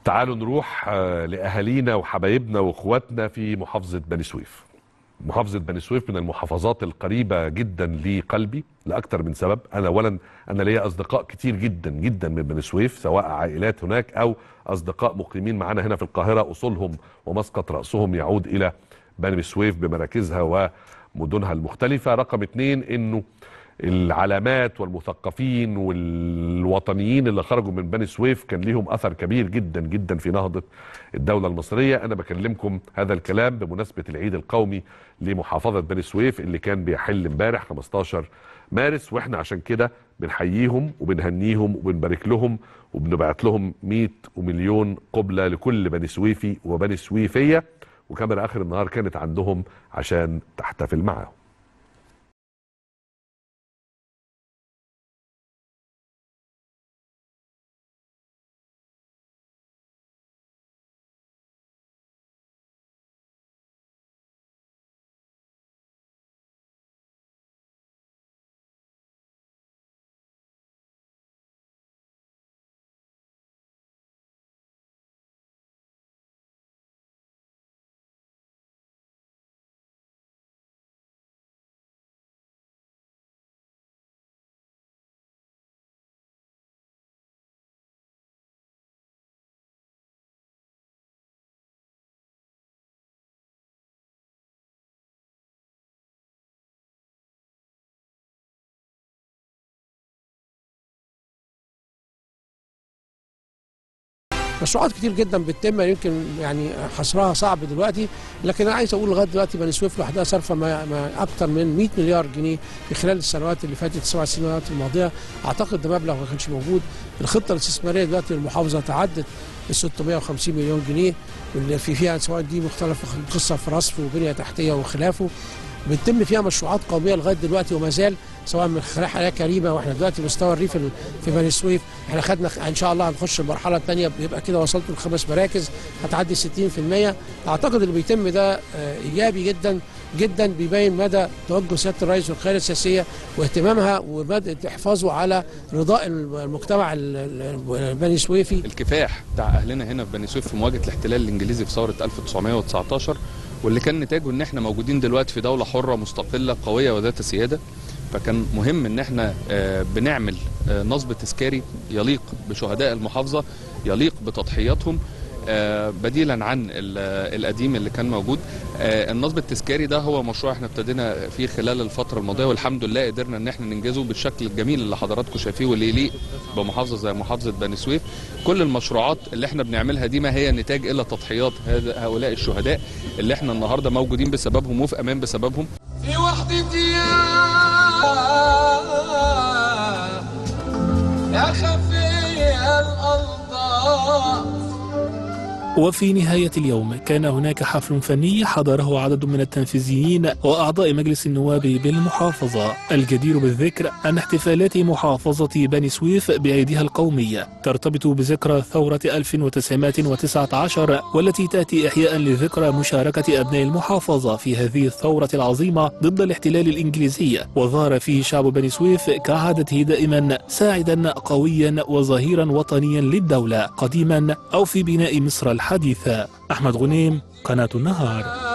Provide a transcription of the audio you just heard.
تعالوا نروح آه، لأهالينا وحبايبنا وإخواتنا في محافظة بني سويف محافظة بني سويف من المحافظات القريبة جدا لقلبي لأكثر من سبب أنا أولا أنا ليا أصدقاء كتير جدا جدا من بني سويف سواء عائلات هناك أو أصدقاء مقيمين معنا هنا في القاهرة أصولهم ومسقط رأسهم يعود إلى بني سويف بمراكزها ومدنها المختلفة رقم اتنين إنه العلامات والمثقفين والوطنيين اللي خرجوا من بني سويف كان ليهم اثر كبير جدا جدا في نهضه الدوله المصريه انا بكلمكم هذا الكلام بمناسبه العيد القومي لمحافظه بني سويف اللي كان بيحل امبارح 15 مارس واحنا عشان كده بنحييهم وبنهنيهم وبنبارك لهم وبنبعت لهم 100 ومليون قبله لكل بني سويفي وبني سويفيه وكاميرا اخر النهار كانت عندهم عشان تحتفل معاهم مشروعات كتير جدا بتتم يمكن يعني حصرها صعب دلوقتي لكن انا عايز اقول لغايه دلوقتي بني سويف لوحدها صارفه ما ما اكثر من 100 مليار جنيه في خلال السنوات اللي فاتت السبع سنوات الماضيه اعتقد ده مبلغ ما كانش موجود الخطه الاستثماريه دلوقتي للمحافظه تعدت ال 650 مليون جنيه واللي في فيها سواء دي مختلف قصه في رصف وبنيه تحتيه وخلافه بتتم فيها مشروعات قوميه لغايه دلوقتي وما زال سواء من خلال حياه كريمه واحنا دلوقتي مستوى الريف ال- في بني سويف احنا خدنا ان شاء الله هنخش المرحله الثانيه بيبقى كده وصلت لخمس مراكز هتعدي 60% اعتقد اللي بيتم ده آه، ايجابي جدا جدا بيبين مدى توجه سياده الرئيس والقياده السياسيه واهتمامها ومدى حفاظه على رضاء المجتمع ال- ال- البني سويفي الكفاح بتاع اهلنا هنا في بني سويف في مواجهه الاحتلال الانجليزي في ثوره 1919 واللي كان نتاجه ان احنا موجودين دلوقتي في دوله حره مستقله قويه وذات سياده فكان مهم ان احنا آه، بنعمل آه، نصب تذكاري يليق بشهداء المحافظه يليق بتضحياتهم آه، بديلا عن ال- القديم اللي كان موجود آه، النصب التذكاري ده هو مشروع احنا ابتدينا فيه خلال الفتره الماضيه والحمد لله قدرنا ان احنا ننجزه بالشكل الجميل اللي حضراتكم شايفيه واللي يليق بمحافظه زي محافظه بني سويف كل المشروعات اللي احنا بنعملها دي ما هي نتاج الا تضحيات هذا هؤلاء الشهداء اللي احنا النهارده موجودين بسببهم وفي امان بسببهم في وحدتي يا يا خفي الألطاف وفي نهاية اليوم كان هناك حفل فني حضره عدد من التنفيذيين وأعضاء مجلس النواب بالمحافظة الجدير بالذكر أن احتفالات محافظة بني سويف بعيدها القومية ترتبط بذكرى ثورة 1919 والتي تأتي إحياء لذكرى مشاركة أبناء المحافظة في هذه الثورة العظيمة ضد الاحتلال الإنجليزي وظهر فيه شعب بني سويف كعادته دائما ساعدا قويا وظهيرا وطنيا للدولة قديما أو في بناء مصر الحديثة أحمد غنيم قناة النهار